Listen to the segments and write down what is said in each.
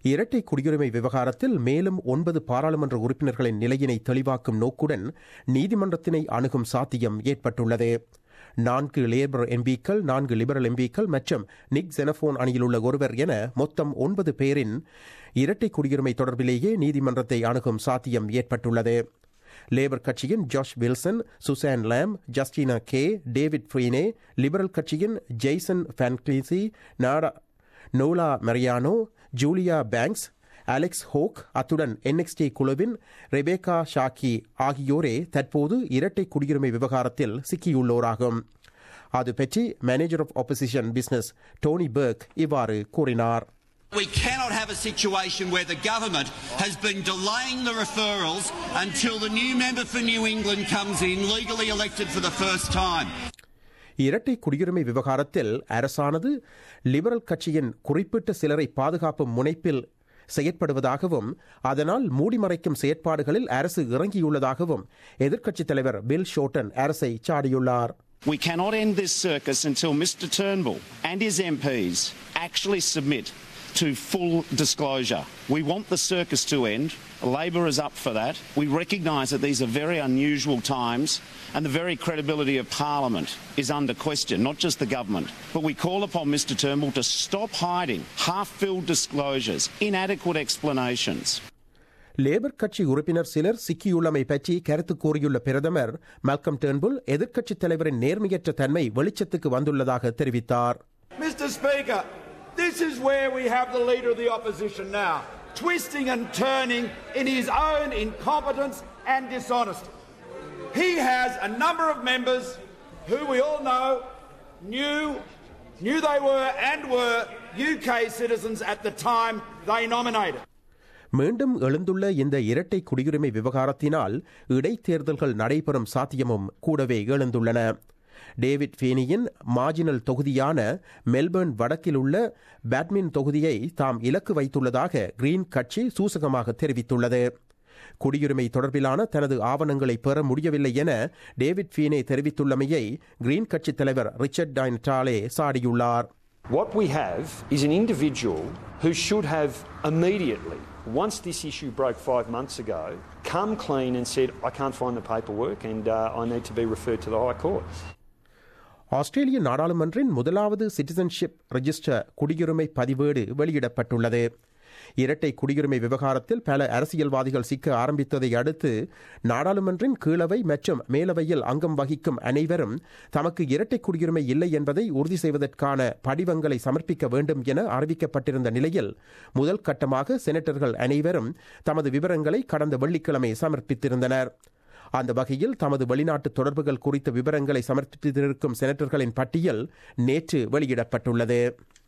இரட்டை குடியுரிமை விவகாரத்தில் மேலும் ஒன்பது பாராளுமன்ற உறுப்பினர்களின் நிலையினை தெளிவாக்கும் நோக்குடன் நீதிமன்றத்தினை அணுகும் சாத்தியம் ஏற்பட்டுள்ளது நான்கு லேபர் எம்பிக்கள் நான்கு லிபரல் எம்பிக்கள் மற்றும் நிக் ஜெனபோன் அணியில் உள்ள ஒருவர் என மொத்தம் ஒன்பது பேரின் இரட்டை குடியுரிமை தொடர்பிலேயே நீதிமன்றத்தை அணுகும் சாத்தியம் ஏற்பட்டுள்ளது லேபர் கட்சியின் Josh Wilson Susan Lamb Justine Keay David Feeney Liberal கட்சியின் ஜெய்சன் ஃபேன்கிளிசி நாடா Nola Marino Julia Banks Alex Hawke அத்துடன் என்எக்ஸ்டி குழுவின் ரெபேகா ஷாக்கி ஆகியோரே தற்போது இரட்டை குடியுரிமை விவகாரத்தில் சிக்கியுள்ளோராகும் அது பற்றி manager of opposition business Tony Burke இவ்வாறு கூறினார் We cannot have a situation where the government has been delaying the referrals until the new member for New England comes in, legally elected for the first time. இரட்டை குடியுரிமை விவகாரத்தில் அரசானது liberal கட்சியின் குறிப்பிட்ட சிலரை பாதுகாப்பும் முனைப்பில் செயற்படுவதாகவும் அதனால் மூடிமறைக்கும் செயற்பாடுகளில் அரசு இறங்கியுள்ளதாகவும் எதிர்க்கட்சித் தலைவர் பில் ஷோட்டன் அரசை சாடியுள்ளார் We cannot end this circus until Mr Turnbull and his MPs actually submit to full disclosure. We want the circus to end. Labor is up for that. We recognise that these are very unusual times and the very credibility of Parliament is under question, not just the government. But we call upon Mr Turnbull to stop hiding half-filled disclosures, inadequate explanations. Labour கட்சி உறுப்பினர் சிலர் சிக்கியுள்ளமை பற்றி கருத்து கூறியுள்ள பிரதமர் Malcolm Turnbull எதிர்க்கட்சித் தலைவரின் நேர்மையற்ற தன்மை வெளிச்சத்துக்கு வந்துள்ளதாக தெரிவித்தார் Mr. Speaker, this is where we have the Leader of the Opposition now, twisting and turning in his own incompetence and dishonesty. He has a number of members who we all know knew, knew they were and were UK citizens at the time they nominated. மீண்டும் எழுந்துள்ள இந்த இரட்டை குடியுரிமை விவகாரத்தினால் இடைத்தேர்தல்கள் நடைபெறும் சாத்தியமும் கூடவே எழுந்துள்ளன David ஃபேனியின் மார்ஜினல் தொகுதியான மெல்பர்ன் வடக்கில் உள்ள பேட்மின் தொகுதியை தாம் இலக்கு வைத்துள்ளதாக கிரீன் கட்சி சூசகமாக தெரிவித்துள்ளது குடியுரிமை தொடர்பிலான தனது ஆவணங்களை பெற முடியவில்லை என டேவிட் ஃபீனே தெரிவித்துள்ளமையை கிரீன் கட்சித் தலைவர் ரிச்சர்ட் டைன்டாலே Natale What we have is an individual who should have immediately, once this issue broke five months ago, come clean and said, I can't find the paperwork and uh, I need to be referred to the High Court. ஆஸ்திரேலிய நாடாளுமன்றின் முதலாவது citizenship register குடியுரிமை பதிவேடு வெளியிடப்பட்டுள்ளது இரட்டை குடியுரிமை விவகாரத்தில் பல அரசியல்வாதிகள் சிக்க ஆரம்பித்ததை அடுத்து நாடாளுமன்றின் கீழவை மற்றும் மேலவையில் அங்கம் வகிக்கும் அனைவரும் தமக்கு இரட்டை குடியுரிமை இல்லை என்பதை உறுதி செய்வதற்கான படிவங்களை சமர்ப்பிக்க வேண்டும் என அறிவிக்கப்பட்டிருந்த நிலையில் முதல் கட்டமாக செனட்டர்கள் அனைவரும் தமது விவரங்களை கடந்த வெள்ளிக்கிழமை சமர்ப்பித்திருந்தனர் அந்த வகையில் தமது வெளிநாட்டு தொடர்புகள் குறித்த விவரங்களை சமர்ப்பித்திருக்கும் செனட்டர்களின் பட்டியல் நேற்று வெளியிடப்பட்டுள்ளது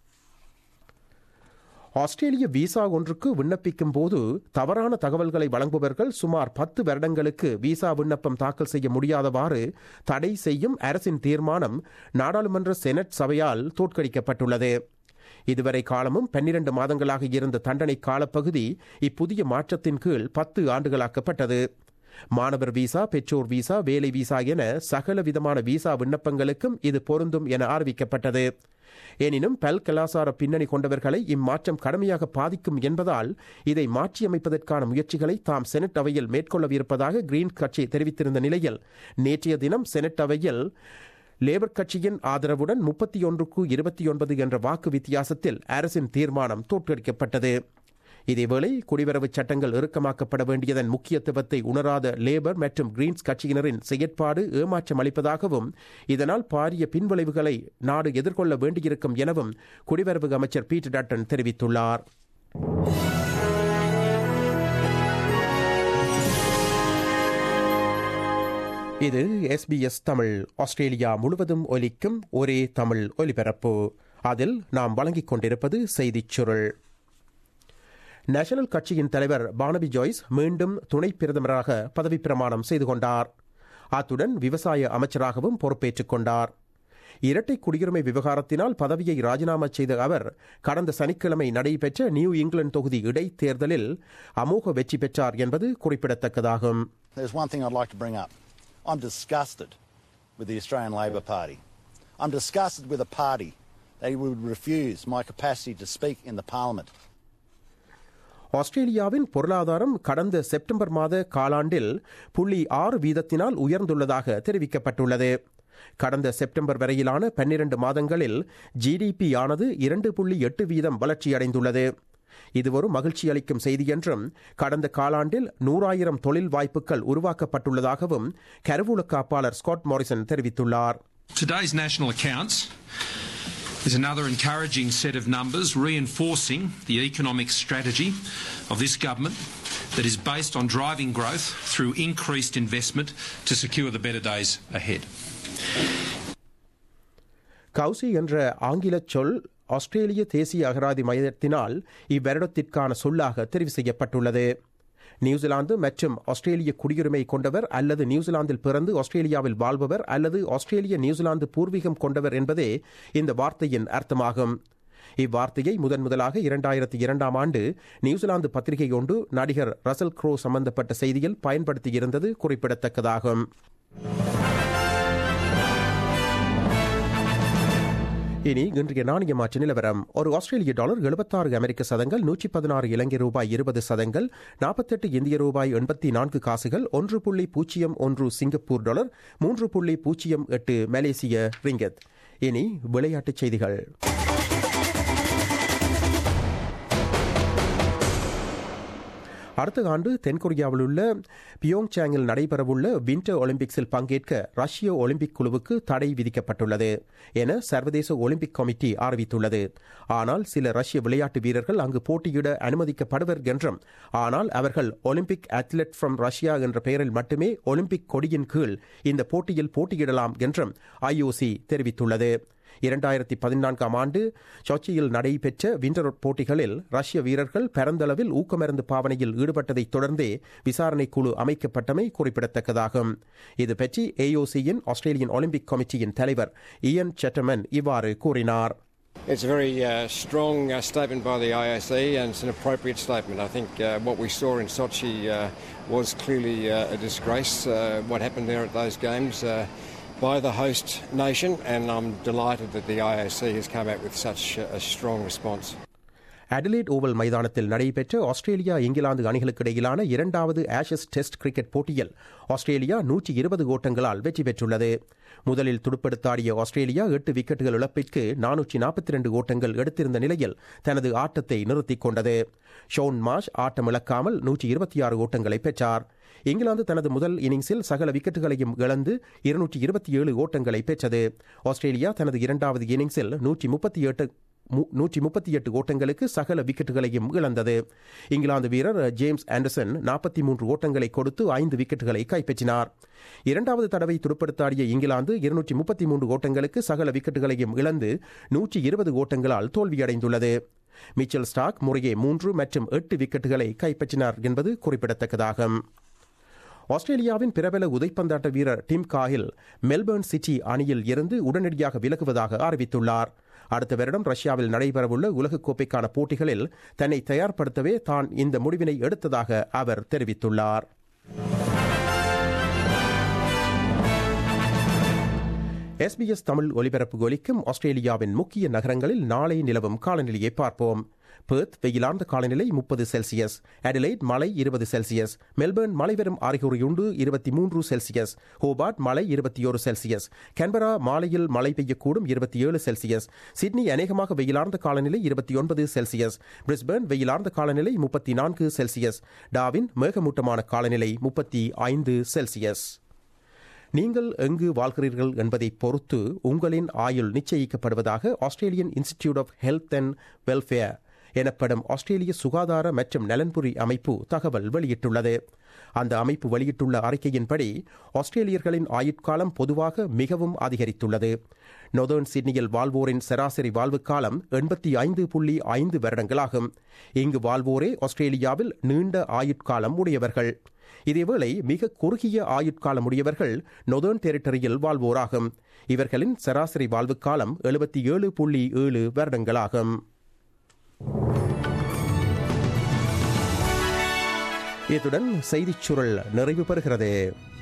ஆஸ்திரேலிய விசா ஒன்றுக்கு விண்ணப்பிக்கும் போது தவறான தகவல்களை வழங்குபவர்கள் சுமார் பத்து வருடங்களுக்கு விசா விண்ணப்பம் தாக்கல் செய்ய முடியாதவாறு தடை செய்யும் அரசின் தீர்மானம் நாடாளுமன்ற செனட் சபையால் தோற்கடிக்கப்பட்டுள்ளது இதுவரை காலமும் பன்னிரண்டு மாதங்களாக இருந்த தண்டனை காலப்பகுதி இப்புதிய மாற்றத்தின் கீழ் பத்து ஆண்டுகளாக்கப்பட்டது மாணவர் விசா பெற்றோர் விசா வேலை விசா என சகல விதமான விசா விண்ணப்பங்களுக்கும் இது பொருந்தும் என அறிவிக்கப்பட்டது எனினும் பல் கலாசார பின்னணி கொண்டவர்களை இம்மாற்றம் கடுமையாக பாதிக்கும் என்பதால் இதை மாற்றியமைப்பதற்கான முயற்சிகளை தாம் செனட் அவையில் மேற்கொள்ளவிருப்பதாக கிரீன் கட்சி தெரிவித்திருந்த நிலையில் நேற்றைய தினம் செனட் அவையில் லேபர் கட்சியின் ஆதரவுடன் முப்பத்தி ஒன்றுக்கு இருபத்தி ஒன்பது என்ற வாக்கு வித்தியாசத்தில் அரசின் தீர்மானம் தோற்கடிக்கப்பட்டது இதேவேளை குடிவரவு சட்டங்கள் இறுக்கமாக்கப்பட வேண்டியதன் முக்கியத்துவத்தை உணராத லேபர் மற்றும் கிரீன்ஸ் கட்சியினரின் செயற்பாடு ஏமாற்றம் அளிப்பதாகவும் இதனால் பாரிய பின்விளைவுகளை நாடு எதிர்கொள்ள வேண்டியிருக்கும் எனவும் குடிவரவு அமைச்சர் பீட்டர் டட்டன் தெரிவித்துள்ளார் இது எஸ்பிஎஸ் தமிழ் ஆஸ்திரேலியா முழுவதும் ஒலிக்கும் ஒரே தமிழ் ஒலிபரப்பு அதில் நாம் வழங்கிக் கொண்டிருப்பது செய்திச் சுருள் நேஷனல் கட்சியின் தலைவர் பானபி ஜாய்ஸ் மீண்டும் துணை பிரதமராக பதவி பிரமாணம் செய்து கொண்டார் அத்துடன் விவசாய அமைச்சராகவும் பொறுப்பேற்றுக் கொண்டார் இரட்டை குடியுரிமை விவகாரத்தினால் பதவியை ராஜினாமா செய்த அவர் கடந்த சனிக்கிழமை நடைபெற்ற நியூ இங்கிலாந்து தொகுதி இடைத்தேர்தலில் அமோக வெற்றி பெற்றார் என்பது குறிப்பிடத்தக்கதாகும் There's one thing I'd like to bring up. I'm disgusted with the Australian Labor Party. I'm disgusted with a party that would refuse my capacity to speak in the Parliament. ஆஸ்திரேலியாவின் பொருளாதாரம் கடந்த செப்டம்பர் மாத காலாண்டில் புள்ளி ஆறு வீதத்தினால் உயர்ந்துள்ளதாக தெரிவிக்கப்பட்டுள்ளது கடந்த செப்டம்பர் வரையிலான பன்னிரண்டு மாதங்களில் ஜிடிபி ஆனது இரண்டு புள்ளி எட்டு வீதம் வளர்ச்சியடைந்துள்ளது இது ஒரு மகிழ்ச்சி அளிக்கும் செய்தி என்றும் கடந்த காலாண்டில் நூறாயிரம் தொழில் வாய்ப்புகள் உருவாக்கப்பட்டுள்ளதாகவும் கருவூல காப்பாளர் ஸ்காட் மாரிசன் தெரிவித்துள்ளார் Today's national accounts is another encouraging set of numbers reinforcing the economic strategy of this government that is based on driving growth through increased investment to secure the better days ahead. Kousi என்ற ஆங்கிலச் சொல் ஆஸ்திரேலிய தேசிய அகராதி மையத்தினால் இவ்வருடத்திற்கான சொல்லாக தெரிவு செய்யப்பட்டுள்ளது New Zealand மற்றும் ஆஸ்திரேலிய குடியுரிமை கொண்டவர் அல்லது நியூசிலாந்தில் பிறந்து ஆஸ்திரேலியாவில் வாழ்பவர் அல்லது ஆஸ்திரேலிய நியூசிலாந்து பூர்வீகம் கொண்டவர் என்பதே இந்த வார்த்தையின் அர்த்தமாகும் இவ்வார்த்தையை முதன் முதலாக இரண்டாயிரத்தி இரண்டாம் ஆண்டு நியூசிலாந்து பத்திரிகை ஒன்று நடிகர் ரசல் க்ரோ சம்பந்தப்பட்ட செய்தியில் பயன்படுத்தியிருந்தது குறிப்பிடத்தக்கதாகும் இனி இன்றைய நாணய மாற்று நிலவரம் ஒரு ஆஸ்திரேலிய டாலர் எழுபத்தாறு அமெரிக்க சதங்கள் நூற்றி பதினாறு இலங்கை ரூபாய் இருபது சதங்கள் நாற்பத்தெட்டு இந்திய ரூபாய் எண்பத்தி நான்கு காசுகள் ஒன்று புள்ளி பூஜ்ஜியம் ஒன்று சிங்கப்பூர் டாலர் மூன்று புள்ளி பூஜ்ஜியம் எட்டு மலேசிய ரிங்கத் இனி விளையாட்டுச் செய்திகள் அடுத்த ஆண்டு தென்கொரியாவில் உள்ள பியோங்சாங்கில் நடைபெறவுள்ள வின்டர் ஒலிம்பிக்ஸில் பங்கேற்க ரஷ்ய ஒலிம்பிக் குழுவுக்கு தடை விதிக்கப்பட்டுள்ளது என சர்வதேச ஒலிம்பிக் கமிட்டி அறிவித்துள்ளது ஆனால் சில ரஷ்ய விளையாட்டு வீரர்கள் அங்கு போட்டியிட அனுமதிக்கப்படுவர் என்றும் ஆனால் அவர்கள் ஒலிம்பிக் அத்லெட் ஃப்ரம் ரஷ்யா என்ற பெயரில் மட்டுமே ஒலிம்பிக் கொடியின் கீழ் இந்த போட்டியில் போட்டியிடலாம் என்றும் ஐஓசி தெரிவித்துள்ளது இரண்டாயிரத்தி பதினான்காம் ஆண்டு சொச்சியில் நடைபெற்ற விண்டர் போட்டிகளில் ரஷ்ய வீரர்கள் பரந்தளவில் ஊக்கமருந்து பாவனையில் ஈடுபட்டதைத் தொடர்ந்தே விசாரணை குழு அமைக்கப்பட்டமை குறிப்பிடத்தக்கதாகும் இது பற்றி ஏஓசியின் ஆஸ்திரேலியன் ஒலிம்பிக் கமிட்டியின் தலைவர் இயன் செட்டமன் இவ்வாறு கூறினார் It's a very uh, strong uh, statement by the IOC and it's an appropriate statement. I think uh, what we saw in Sochi uh, was clearly uh, a disgrace, uh, what happened there at those games. Uh, by the host nation, and I'm delighted that the IOC has come out with such a strong response. Adelaide Oval மைதானத்தில் நடைபெற்ற Australia இங்கிலாந்து அணிகளுக்கு இடையிலான இரண்டாவது Ashes Test cricket போட்டியில் Australia நூற்றி இருபது ஓட்டங்களால் வெற்றி பெற்றுள்ளது முதலில் துடுப்படுத்தாடிய ஆஸ்திரேலியா எட்டு விக்கெட்டுகள் இழப்பிற்கு நானூற்றி நாற்பத்தி ரெண்டு ஓட்டங்கள் எடுத்திருந்த நிலையில் தனது ஆட்டத்தை நிறுத்திக் கொண்டது ஷோன் மாஷ் ஆட்டம் இழக்காமல் நூற்றி இருபத்தி ஆறு ஓட்டங்களை பெற்றார் இங்கிலாந்து தனது முதல் இன்னிங்ஸில் சகல விக்கெட்டுகளையும் இழந்து இருநூற்றி இருபத்தி ஏழு ஓட்டங்களை பெற்றது ஆஸ்திரேலியா தனது இரண்டாவது இன்னிங்ஸில் நூற்றி முப்பத்தி எட்டு நூற்றி முப்பத்தி எட்டு ஓட்டங்களுக்கு சகல விக்கெட்டுகளையும் இழந்தது இங்கிலாந்து வீரர் ஜேம்ஸ் ஆண்டர்சன் நாற்பத்தி மூன்று ஓட்டங்களை கொடுத்து ஐந்து விக்கெட்டுகளை கைப்பற்றினார் இரண்டாவது தடவை துடுப்படுத்தாடிய இங்கிலாந்து இருநூற்றி முப்பத்தி மூன்று ஓட்டங்களுக்கு சகல விக்கெட்டுகளையும் இழந்து நூற்றி இருபது ஓட்டங்களால் தோல்வியடைந்துள்ளது மிச்சல் ஸ்டாக் முறையே மூன்று மற்றும் எட்டு விக்கெட்டுகளை கைப்பற்றினார் என்பது குறிப்பிடத்தக்கதாகும் ஆஸ்திரேலியாவின் பிரபல உதைப்பந்தாட்ட வீரர் டிம் காஹில் மெல்பர்ன் சிட்டி அணியில் இருந்து உடனடியாக விலகுவதாக அறிவித்துள்ளார் அடுத்த வருடம் ரஷ்யாவில் நடைபெறவுள்ள உலகக்கோப்பைக்கான போட்டிகளில் தன்னை தயார்படுத்தவே தான் இந்த முடிவினை எடுத்ததாக அவர் தெரிவித்துள்ளார் எஸ்பிஎஸ் தமிழ் ஒலிபரப்பு ஒலிக்கும் ஆஸ்திரேலியாவின் முக்கிய நகரங்களில் நாளை நிலவும் காலநிலையை பார்ப்போம் பெர்த் வெயிலார்ந்த காலநிலை முப்பது செல்சியஸ் அடிலைட் மழை இருபது செல்சியஸ் மெல்பர்ன் மழை வரும் அறிகுறியுண்டு இருபத்தி மூன்று செல்சியஸ் ஹோபார்ட் மழை இருபத்தி ஒரு செல்சியஸ் கேன்பரா மாலையில் மழை பெய்யக்கூடும் இருபத்தி ஏழு செல்சியஸ் சிட்னி அநேகமாக வெயிலார்ந்த காலநிலை இருபத்தி ஒன்பது செல்சியஸ் பிரிஸ்பர்ன் வெயிலார்ந்த காலநிலை முப்பத்தி நான்கு செல்சியஸ் டாவின் மேகமூட்டமான காலநிலை முப்பத்தி ஐந்து செல்சியஸ் நீங்கள் எங்கு வாழ்கிறீர்கள் என்பதை பொறுத்து உங்களின் ஆயுள் நிச்சயிக்கப்படுவதாக Australian Institute of Health and Welfare எனப்படும் ஆஸ்திரேலிய சுகாதார மற்றும் நலன்புரி அமைப்பு தகவல் வெளியிட்டுள்ளது அந்த அமைப்பு வெளியிட்டுள்ள அறிக்கையின்படி ஆஸ்திரேலியர்களின் ஆயுட்காலம் பொதுவாக மிகவும் அதிகரித்துள்ளது நொதர்ன் சிட்னியில் வாழ்வோரின் சராசரி வாழ்வு காலம் எண்பத்தி ஐந்து புள்ளி ஐந்து வருடங்களாகும் இங்கு வாழ்வோரே ஆஸ்திரேலியாவில் நீண்ட ஆயுட்காலம் உடையவர்கள் இதேவேளை மிக குறுகிய ஆயுட்காலம் உடையவர்கள் நொதர்ன் டெரிட்டரியில் வாழ்வோராகும் இவர்களின் சராசரி வாழ்வு காலம் எழுபத்தி ஏழு புள்ளி ஏழு வருடங்களாகும் இத்துடன் செய்திச் சுருள் நிறைவு பெறுகிறது